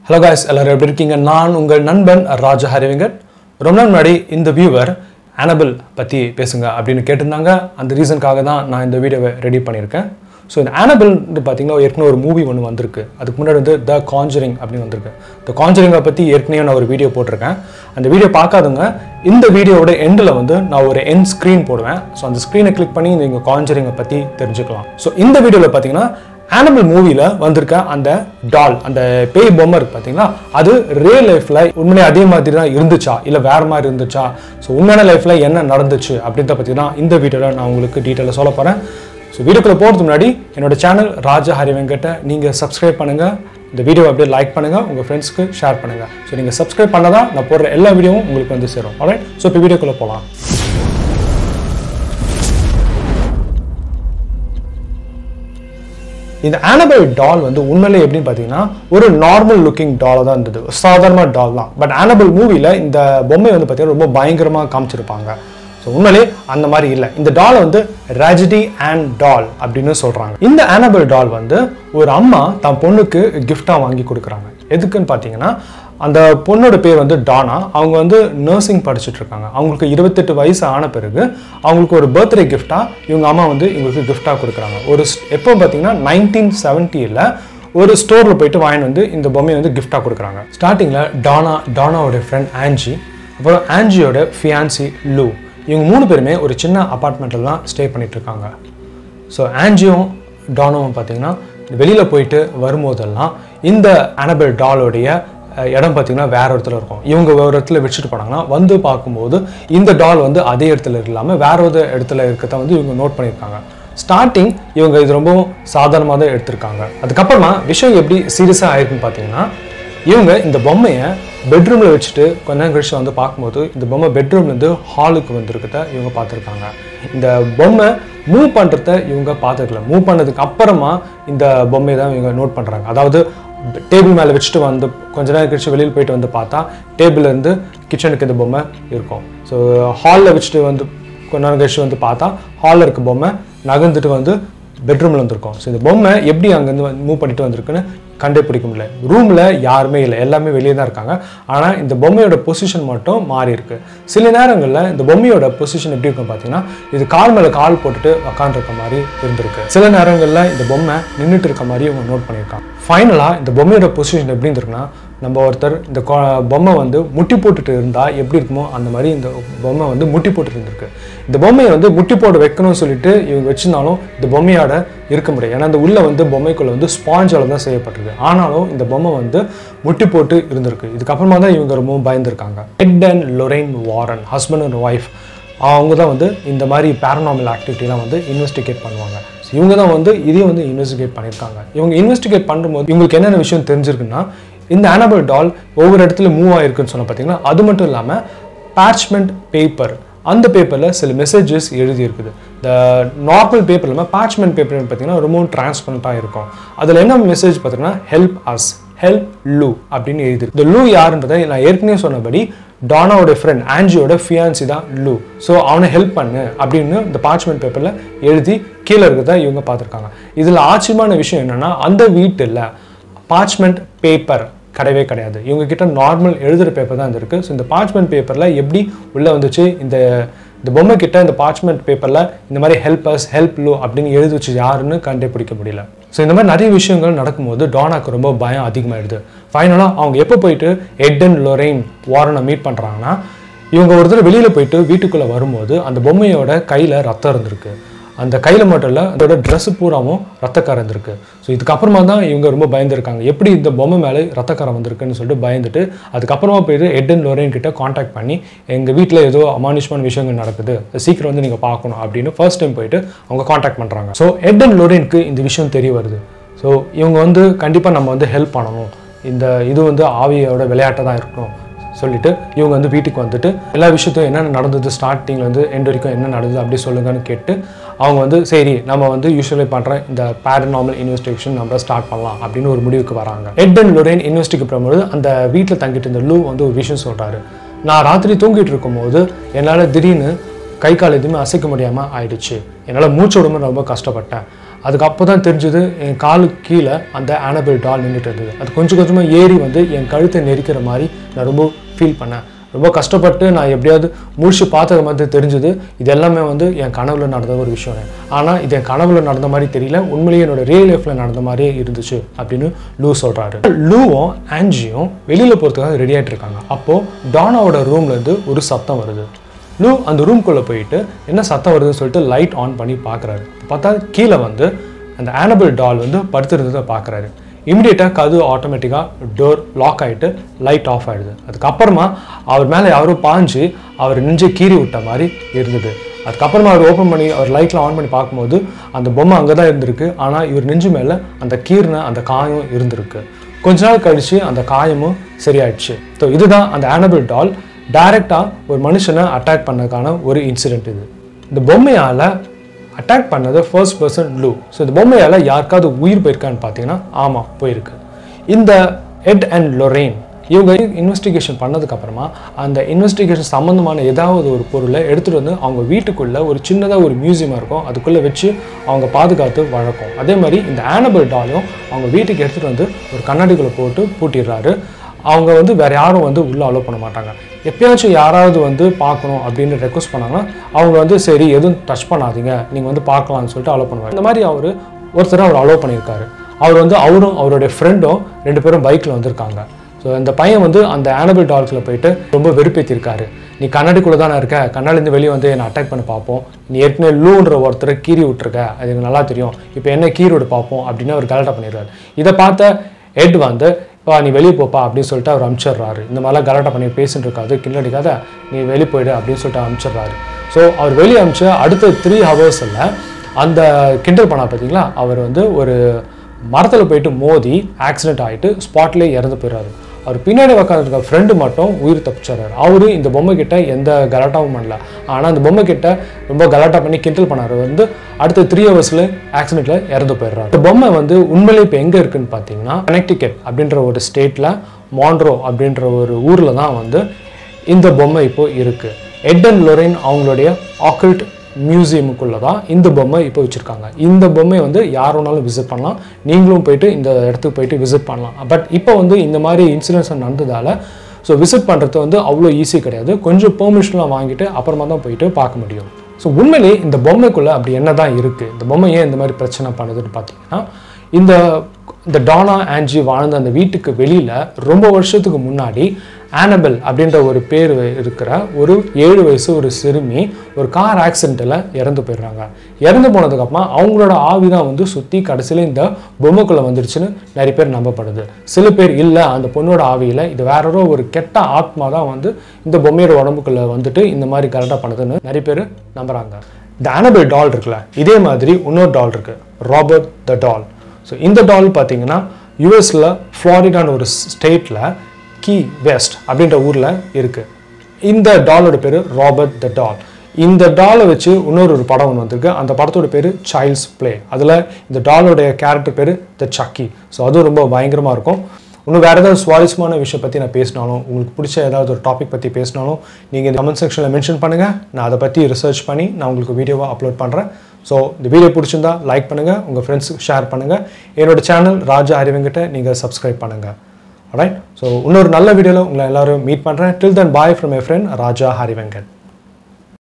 hello guys எல்லாரும் எப்படி இருக்கீங்க நான் உங்கள் நண்பன் ராஜா ஹரிவெங்கட் ரொம்ப நாள் முன்னாடி இந்த வியூவர் அனபிள் பற்றி பேசுங்க அப்படின்னு கேட்டிருந்தாங்க அந்த ரீசனுக்காக தான் நான் இந்த வீடியோவை ரெடி பண்ணியிருக்கேன் ஸோ இந்த அனபிள் பார்த்தீங்கன்னா ஏற்கனவே ஒரு மூவி ஒன்று வந்திருக்கு அதுக்கு முன்னாடி வந்து த காஞ்சரிங் அப்படின்னு வந்திருக்கு த காஞ்சரிங்கை பற்றி ஏற்கனவே நான் ஒரு வீடியோ போட்டிருக்கேன் அந்த வீடியோ பார்க்காதவங்க இந்த வீடியோவோட எண்டில் வந்து நான் ஒரு என் ஸ்க்ரீன் போடுவேன் ஸோ அந்த ஸ்க்ரீனை கிளிக் பண்ணி நீங்கள் காஞ்சரிங்கை பற்றி தெரிஞ்சுக்கலாம் ஸோ இந்த வீடியோவில் பார்த்தீங்கன்னா ஆனிமல் மூவியில் வந்திருக்க அந்த டால் அந்த பேய் பொம்மை இருக்கு பார்த்தீங்களா அது ரியல் லைஃப்பில் உண்மையிலே அதே மாதிரி தான் இருந்துச்சா இல்லை வேற மாதிரி இருந்துச்சா ஸோ உண்மையான லைஃப்பில் என்ன நடந்துச்சு அப்படின்றத பற்றி தான் இந்த வீடியோவில் நான் உங்களுக்கு டீட்டெயிலாக சொல்ல போகிறேன் ஸோ வீடியோக்குள்ள போகிறதுக்கு முன்னாடி என்னோட சேனல் ராஜா ஹரி வெங்கட்டை நீங்கள் சப்ஸ்கிரைப் பண்ணுங்கள் இந்த வீடியோவை அப்படியே லைக் பண்ணுங்கள் உங்கள் ஃப்ரெண்ட்ஸ்க்கு ஷேர் பண்ணுங்கள் ஸோ நீங்கள் சப்ஸ்கிரைப் பண்ணால் தான் நான் போடுற எல்லா வீடியோவும் உங்களுக்கு வந்து சேரும் alright ஸோ இப்போ வீடியோக்குள்ளே போகலாம் இந்த ஆனபல் டால் வந்து உண்மையிலே எப்படின்னு பார்த்தீங்கன்னா ஒரு நார்மல் லுக்கிங் டாலாக தான் இருந்தது சாதாரண டால் தான் பட் ஆனபல் மூவியில் இந்த பொம்மை வந்து பார்த்தீங்கன்னா ரொம்ப பயங்கரமாக காமிச்சிருப்பாங்க ஸோ உண்மையிலே அந்த மாதிரி இல்லை இந்த டால் வந்து ராஜடி அண்ட் டால் அப்படின்னு சொல்கிறாங்க இந்த ஆனபல் டால் வந்து ஒரு அம்மா தன் பொண்ணுக்கு கிஃப்டாக வாங்கி கொடுக்குறாங்க எதுக்குன்னு பார்த்தீங்கன்னா அந்த பொண்ணோட பேர் வந்து டானா அவங்க வந்து நர்சிங் படிச்சுட்டு இருக்காங்க அவங்களுக்கு இருபத்தெட்டு வயசு ஆன பிறகு அவங்களுக்கு ஒரு பர்த்டே கிஃப்டாக இவங்க அம்மா வந்து இவங்களுக்கு கிஃப்டாக கொடுக்குறாங்க ஒரு ஸ்- எப்போ பார்த்தீங்கன்னா நைன்டீன் செவன்ட்டியில் ஒரு ஸ்டோரில் போயிட்டு வாங்கிட்டு வந்து இந்த பொம்மையை வந்து கிஃப்டாக கொடுக்குறாங்க ஸ்டார்டிங்கில் டானா டானாவோட ஃப்ரெண்ட் ஆன்ஜி அப்புறம் ஆன்ஜியோட ஃபியான்சி லூ இவங்க மூணு பேருமே ஒரு சின்ன அப்பார்ட்மெண்ட்டில் தான் ஸ்டே பண்ணிட்டு இருக்காங்க ஸோ ஆன்ஜியும் டானோவும் பார்த்தீங்கன்னா வெளியில் போயிட்டு வரும்போதெல்லாம் இந்த அனபெல் டாலோடைய அஹ், இடம் பார்த்தீங்கன்னா வேற இடத்துல இருக்கும் இவங்க ஒரு இடத்துல வச்சுட்டு போனாங்கன்னா வந்து பார்க்கும்போது இந்த டால் வந்து அதே இடத்துல இல்லாமல் வேற ஒரு இடத்துல இருக்கத வந்து இவங்க நோட் பண்ணியிருக்காங்க ஸ்டார்டிங் இவங்க இது ரொம்பவும் சாதாரணமாக தான் எடுத்திருக்காங்க அதுக்கப்புறமா விஷயம் எப்படி சீரியஸாக ஆயிருக்குன்னு பார்த்தீங்கன்னா இவங்க இந்த பொம்மையை பெட்ரூமில் வச்சுட்டு கொஞ்ச நேரம் கழிச்சு வந்து பார்க்கும்போது இந்த பொம்மை பெட்ரூம்லேருந்து ஹாலுக்கு வந்திருக்கத இவங்க பார்த்துருக்காங்க இந்த பொம்மை மூவ் பண்ணுறத இவங்க பார்த்துக்கல மூவ் பண்ணதுக்கு அப்புறமா இந்த பொம்மையை தான் இவங்க நோட் பண்ணுறாங்க அதாவது டேபிள் மேலே வச்சுட்டு வந்து கொஞ்ச நேரம் கழிச்சு வெளியில் போயிட்டு வந்து பார்த்தா டேபிள்ல இருந்து கிச்சனுக்கு இந்த பொம்மை இருக்கும் ஸோ ஹாலில் வச்சுட்டு வந்து கொஞ்ச நேரம் கழிச்சு வந்து பார்த்தா ஹாலில் இருக்க பொம்மை நகர்ந்துட்டு வந்து பெட்ரூமில் வந்திருக்கும் ஸோ இந்த பொம்மை எப்படி அங்கேருந்து மூவ் பண்ணிட்டு வந்திருக்குன்னு கண்டுபிடிக்க முடியல ரூமில் யாருமே இல்லை எல்லாமே வெளியே தான் இருக்காங்க ஆனால் இந்த பொம்மையோட பொசிஷன் மட்டும் மாறி இருக்கு சில நேரங்களில் இந்த பொம்மையோட பொசிஷன் எப்படி இருக்கும் பார்த்தீங்கன்னா இது கால் மேலே கால் போட்டுட்டு உக்காந்துருக்க மாதிரி இருந்திருக்கு சில நேரங்களில் இந்த பொம்மை நின்றுட்டு இருக்க மாதிரி இவங்க நோட் பண்ணியிருக்காங்க ஃபைனலாக இந்த பொம்மையோட பொசிஷன் எப்படி இருந்திருக்குன்னா நம்ம ஒருத்தர் இந்த கொ- பொம்மை வந்து முட்டி போட்டுட்டு இருந்தால் எப்படி இருக்குமோ அந்த மாதிரி இந்த பொம்மை வந்து முட்டி போட்டுட்டு இருந்திருக்கு இந்த பொம்மையை வந்து முட்டி போட்டு வைக்கணும்னு சொல்லிட்டு இவங்க வச்சிருந்தாலும் இந்த பொம்மையோட இருக்க முடியாது ஏன்னா இந்த உள்ள வந்து பொம்மைக்குள்ள வந்து ஸ்பாஞ்சால தான் செய்யப்பட்டிருக்கு ஆனாலும் இந்த பொம்மை வந்து முட்டி போட்டு இருந்திருக்கு இதுக்கப்புறமா தான் இவங்க ரொம்பவும் பயந்துருக்காங்க Ed and Lorraine Warren husband and wife அவங்க தான் வந்து இந்த மாதிரி பேரனாமல் ஆக்டிவிட்டிலாம் வந்து இன்வெஸ்டிகேட் பண்ணுவாங்க So இவங்க தான் வந்து இதையும் வந்து இன்வெஸ்டிகேட் பண்ணியிருக்காங்க இவங்க இன்வெஸ்டிகேட் பண்ணும்போது இவங்களுக்கு என்னென்ன விஷயம் தெரிஞ்சிருக்குன்னா இந்த அனபல் டால் ஒவ்வொரு இடத்துல மூவ் ஆயிருக்குன்னு சொன்ன பார்த்தீங்கன்னா அது மட்டும் இல்லாமல் parchment பேப்பர் அந்த பேப்பரில் சில மெசேஜஸ் எழுதி இருக்குது இந்த நார்மல் பேப்பர் இல்லாமல் parchment பேப்பர் பார்த்தீங்கன்னா ரொம்பவும் டிரான்ஸ்பரண்ட்டாக இருக்கும் அதில் என்ன மெசேஜ் பார்த்தீங்கன்னா ஹெல்ப் அஸ் ஹெல்ப் லூ அப்படின்னு எழுதி இந்த லூ யாருன்றதை நான் ஏற்கனவே சொன்னபடி டானாவோட ஃப்ரெண்ட் ஆன்ஜியோட ஃபியான்சி தான் லூ ஸோ அவனை ஹெல்ப் பண்ணு அப்படின்னு இந்த பார்ச்மெண்ட் பேப்பரில் எழுதி கீழே இருக்கிறத இவங்க பார்த்துருக்காங்க இதில் ஆச்சரியமான விஷயம் என்னன்னா அந்த வீட்டில் பார்ச்மெண்ட் பேப்பர் கிடையவே கிடையாது இவங்க கிட்ட நார்மல் எழுதுகிற பேப்பர் தான் இருக்கு ஸோ இந்த பார்ச்மெண்ட் பேப்பரில் எப்படி உள்ளே வந்துச்சு இந்த இந்த பொம்மை கிட்ட இந்த பார்ச்மெண்ட் பேப்பரில் இந்த மாதிரி ஹெல்ப் அஸ் ஹெல்ப் லோ அப்படின்னு எழுதி வச்சு யாருன்னு கண்டுபிடிக்க முடியல ஸோ இந்த மாதிரி நிறைய விஷயங்கள் நடக்கும்போது டானாக்கு ரொம்ப பயம் அதிகமாயிடுது ஃபைனலாக அவங்க எப்போ போயிட்டு எட் அண்ட் லொரைன் வாரனை மீட் பண்ணுறாங்கன்னா இவங்க ஒரு தடவை வெளியில் போயிட்டு வீட்டுக்குள்ளே வரும்போது அந்த பொம்மையோட கையில் ரத்தம் இருந்திருக்கு அந்த கையில் மட்டும் இல்லை அதோட ட்ரெஸ்ஸு பூராவும் ரத்தக்காரம் இருந்திருக்கு ஸோ இதுக்கப்புறமா தான் இவங்க ரொம்ப பயந்துருக்காங்க எப்படி இந்த பொம்மை மேலே ரத்தக்காரம் வந்திருக்குன்னு சொல்லிட்டு பயந்துட்டு அதுக்கப்புறமா போயிட்டு எட் அண்ட் லோரேன் கிட்ட காண்டாக்ட் பண்ணி எங்கள் வீட்டில் ஏதோ அமானுஷ்மான விஷயங்கள் நடக்குது சீக்கிரம் வந்து நீங்கள் பார்க்கணும் அப்படின்னு ஃபர்ஸ்ட் டைம் போயிட்டு அவங்க காண்டாக்ட் பண்ணுறாங்க ஸோ எட் அண்ட் லோரேனுக்கு இந்த விஷயம் தெரிய வருது ஸோ இவங்க வந்து கண்டிப்பாக நம்ம வந்து ஹெல்ப் பண்ணணும் இந்த இது வந்து ஆவியோட விளையாட்டை தான் இருக்கணும் சொல்லிட்டு இவங்க வந்து வீட்டுக்கு வந்துட்டு எல்லா விஷயத்தையும் என்ன நடந்தது ஸ்டார்டிங்ல இருந்து எண்ட் வரைக்கும் என்ன நடந்தது அப்படி சொல்லுங்கன்னு கேட்டு அவங்க வந்து சரி நம்ம வந்து யூஸ்வலி பண்ற இந்த பேரநார்மல் இன்வெஸ்டிகேஷன் நம்ம ஸ்டார்ட் பண்ணலாம் அப்படின்னு ஒரு முடிவுக்கு வராங்க எட் அண்ட் லொரேன் இன்வெஸ்டிகேட் பண்ணும்போது அந்த வீட்டில் தங்கிட்டு இருந்த லூ வந்து ஒரு விஷயம் சொல்றாரு நான் ராத்திரி தூங்கிட்டு இருக்கும்போது என்னால் திடீர்னு கை கால் எதுவுமே அசைக்க முடியாமல் ஆயிடுச்சு என்னால் மூச்சு விடாம ரொம்ப கஷ்டப்பட்டேன் அதுக்கு அப்போ தான் தெரிஞ்சது என் காலுக்கு கீழே அந்த ஆனபிள் டால் நின்றுட்டு இருந்தது அது கொஞ்சம் கொஞ்சமாக ஏறி வந்து என் கழுத்தை நெரிக்கிற மாதிரி நான் ரொம்ப ஃபீல் பண்ணேன் ரொம்ப கஷ்டப்பட்டு நான் எப்படியாவது முடிச்சு பார்த்தது மாதிரி தெரிஞ்சது இது எல்லாமே வந்து என் கனவுல நடந்த ஒரு விஷயம் ஆனால் இது என் கனவுல நடந்த மாதிரி தெரியல உண்மையிலேயே என்னோட ரியல் லைஃப்பில் நடந்த மாதிரியே இருந்துச்சு அப்படின்னு லூ சொல்கிறாரு லூவும் ஆன்ஜியும் வெளியில் போகிறதுக்காக ரெடி ஆகிட்டு இருக்காங்க அப்போது டானாவோட ரூம்லேருந்து ஒரு சத்தம் வருது லூ அந்த ரூம்குள்ளே போயிட்டு என்ன சத்தம் வருதுன்னு சொல்லிட்டு லைட் ஆன் பண்ணி பார்க்குறாரு பார்த்தா கீழே வந்து அந்த ஆனபிள் டால் வந்து படுத்துருந்ததை பார்க்குறாரு இமிடியேட்டாக கது ஆட்டோமேட்டிக்காக டோர் லாக் ஆகிட்டு லைட் ஆஃப் ஆகிடுது அதுக்கப்புறமா அவர் மேலே யாரோ பாஞ்சு அவர் நெஞ்சு கீறி விட்ட மாதிரி இருந்தது அதுக்கப்புறமா அவர் ஓப்பன் பண்ணி அவர் லைட்லாம் ஆன் பண்ணி பார்க்கும்போது அந்த பொம்மை அங்கே தான் இருந்திருக்கு ஆனால் இவர் நெஞ்சு மேலே அந்த கீர்ன அந்த காயம் இருந்திருக்கு கொஞ்ச நாள் கழிச்சு அந்த காயமும் சரியாயிடுச்சு ஸோ இதுதான் அந்த ஆனபிள் டால் டைரெக்டாக ஒரு மனுஷனை அட்டாக் பண்ணதுக்கான ஒரு இன்சிடென்ட் இது இந்த பொம்மையால் அட்டாக் பண்ணது ஃபர்ஸ்ட் பர்சன் லூ ஸோ இந்த பொம்மையால் யாருக்காவது உயிர் போயிருக்கான்னு பார்த்தீங்கன்னா ஆமாம் போயிருக்கு இந்த எட் அண்ட் லொரேன் இவங்க இன்வெஸ்டிகேஷன் பண்ணதுக்கப்புறமா அந்த இன்வெஸ்டிகேஷன் சம்மந்தமான ஏதாவது ஒரு பொருளை எடுத்துகிட்டு வந்து அவங்க வீட்டுக்குள்ளே ஒரு சின்னதாக ஒரு மியூசியமாக இருக்கும் அதுக்குள்ளே வச்சு அவங்க பாதுகாத்து வழக்கம் அதே மாதிரி இந்த ஆனபிள் டாலும் அவங்க வீட்டுக்கு எடுத்துகிட்டு வந்து ஒரு கண்ணாடிக்குள்ளே போட்டு பூட்டிடுறாரு அவங்க வந்து வேற யாரும் வந்து உள்ளே அலோவ் பண்ண மாட்டாங்க எப்பயாச்சும் யாராவது வந்து பார்க்கணும் அப்படின்னு ரெக்வஸ்ட் பண்ணாங்கன்னா அவங்க வந்து சரி எதுவும் டச் பண்ணாதீங்க நீங்கள் வந்து பார்க்கலாம்னு சொல்லிட்டு அலோவ் பண்ணுவாங்க இந்த மாதிரி அவர் ஒருத்தர் அவர் அலோவ் பண்ணியிருக்காரு அவர் வந்து அவரும் அவருடைய ஃப்ரெண்டும் ரெண்டு பேரும் பைக்கில் வந்திருக்காங்க ஸோ அந்த பையன் வந்து அந்த ஆனபிள் டால்ஸில் போயிட்டு ரொம்ப வெறுப்பேற்றிருக்காரு நீ கண்ணாடிக்குள்ளே தானே இருக்க கண்ணாடிலேருந்து வெளியே வந்து என்னை அட்டாக் பண்ணி பார்ப்போம் நீ ஏற்கனவே லூன்ற ஒருத்தரை கீறி விட்டுருக்க அது எனக்கு நல்லா தெரியும் இப்போ என்ன கீறி விட்டு பார்ப்போம் அப்படின்னு அவர் கலட்டா பண்ணிடுறாரு இதை பார்த்த எட் வந்து வா நீ வெளியே போப்பா அப்படின்னு சொல்லிட்டு அவர் அனுப்பிச்சிடுறாரு இந்த மாதிரிலாம் கலாட்டா பண்ணி பேசிட்டு இருக்காது கிண்டடிக்காத நீ வெளியே போயிடு அப்படின்னு சொல்லிட்டு அனுப்பிச்சிடுறாரு ஸோ அவர் வெளியே அனுப்பிச்சு அடுத்த த்ரீ ஹவர்ஸில் அந்த கிண்டல் பண்ணா பார்த்தீங்களா அவர் வந்து ஒரு மரத்தில் போயிட்டு மோதி ஆக்சிடென்ட் ஆகிட்டு ஸ்பாட்லேயே இறந்து போயிடுறாரு அவர் பின்னாடி உட்காந்துருக்க ஃப்ரெண்டு மட்டும் உயிர் தப்பிச்சிடுறாரு அவரு இந்த பொம்மை கிட்ட எந்த கலாட்டாவும் பண்ணல ஆனால் அந்த பொம்மை கிட்ட ரொம்ப கலாட்டா பண்ணி கிண்டல் பண்ணாரு வந்து அடுத்த த்ரீ ஹவர்ஸில் ஆக்சிடென்ட்ல இறந்து போயிடுறாரு இந்த பொம்மை வந்து உண்மையிலே இப்போ எங்கே இருக்குன்னு பார்த்தீங்கன்னா கனெக்டிகட் அப்படின்ற ஒரு ஸ்டேட்டில் மாண்ட்ரோ அப்படின்ற ஒரு ஊரில் தான் வந்து இந்த பொம்மை இப்போ இருக்கு எட் அண்ட் லொரைன் அவங்களுடைய ஆக்கல்ட் மியூசியமுக்குள்ள தான் இந்த பொம்மை இப்போ வச்சுருக்காங்க இந்த பொம்மை வந்து யார் வேணாலும் விசிட் பண்ணலாம் நீங்களும் போயிட்டு இந்த இடத்துக்கு போயிட்டு விசிட் பண்ணலாம் பட் இப்போ வந்து இந்த மாதிரி இன்சிடென்ட்ஸ் நடந்ததால ஸோ விசிட் பண்ணுறது வந்து அவ்வளோ ஈஸி கிடையாது கொஞ்சம் பெர்மிஷன்லாம் வாங்கிட்டு அப்புறமா தான் போயிட்டு பார்க்க முடியும் ஸோ உண்மையிலே இந்த பொம்மைக்குள்ளே அப்படி என்ன தான் இருக்குது இந்த பொம்மை ஏன் இந்த மாதிரி பிரச்சனை பண்ணுதுன்னு பார்த்தீங்கன்னா இந்த இந்த டானா ஆன்ஜி வாழ்ந்த அந்த வீட்டுக்கு வெளியில் ரொம்ப வருஷத்துக்கு முன்னாடி ஆனபெல் அப்படின்ற ஒரு பேர் இருக்கிற ஒரு ஏழு வயசு ஒரு சிறுமி ஒரு கார் ஆக்சிடெண்ட்டில் இறந்து போயிடுறாங்க இறந்து போனதுக்கப்புறமா அவங்களோட ஆவி தான் வந்து சுற்றி கடைசியில் இந்த பொம்மைக்குள்ளே வந்துடுச்சுன்னு நிறைய பேர் நம்பப்படுது சில பேர் இல்லை அந்த பொண்ணோட ஆவியில் இது வேற ஒரு ஒரு கெட்ட ஆத்மா தான் வந்து இந்த பொம்மையோட உடம்புக்குள்ளே வந்துட்டு இந்த மாதிரி கரெக்டாக பண்ணுதுன்னு நிறைய பேர் நம்புகிறாங்க இந்த ஆனபெல் டால் இருக்குல்ல இதே மாதிரி இன்னொரு டால் இருக்குது ராபர்ட் த டால் ஸோ இந்த டால் பார்த்தீங்கன்னா யூஎஸில் ஃப்ளாரிடான ஒரு ஸ்டேட்டில் கீ வெஸ்ட் அப்படின்ற ஊரில் இருக்குது இந்த டாலோட பேர் ராபர்ட் த டால் இந்த டாலை வச்சு இன்னொரு ஒரு படம் ஒன்று வந்திருக்கு அந்த படத்தோட பேர் சைல்ட்ஸ் ப்ளே அதில் இந்த டாலோடைய கேரக்டர் பேர் த சக்கி ஸோ அதுவும் ரொம்ப பயங்கரமாக இருக்கும் இன்னும் வேறு ஏதாவது சுவாரஸ்யமான விஷயம் பற்றி நான் பேசினாலும் உங்களுக்கு பிடிச்ச ஏதாவது ஒரு டாபிக் பற்றி பேசினாலும் நீங்கள் இந்த கமெண்ட் செக்ஷனில் மென்ஷன் பண்ணுங்கள் நான் அதை பற்றி ரிசர்ச் பண்ணி நான் உங்களுக்கு வீடியோவாக அப்லோட் பண்ணுறேன் ஸோ இந்த வீடியோ பிடிச்சிருந்தா லைக் பண்ணுங்கள் உங்கள் ஃப்ரெண்ட்ஸுக்கு ஷேர் பண்ணுங்கள் என்னோட சேனல் ராஜா ஹரிவங்கிட்ட நீங்கள் சப்ஸ்கிரைப் பண்ணுங்கள் ரைட் ஸோ இன்னொரு நல்ல வீடியோவில் உங்களை எல்லாரும் மீட் பண்ணுறேன் till then bye from my friend Raja ஹரிவெங்கட்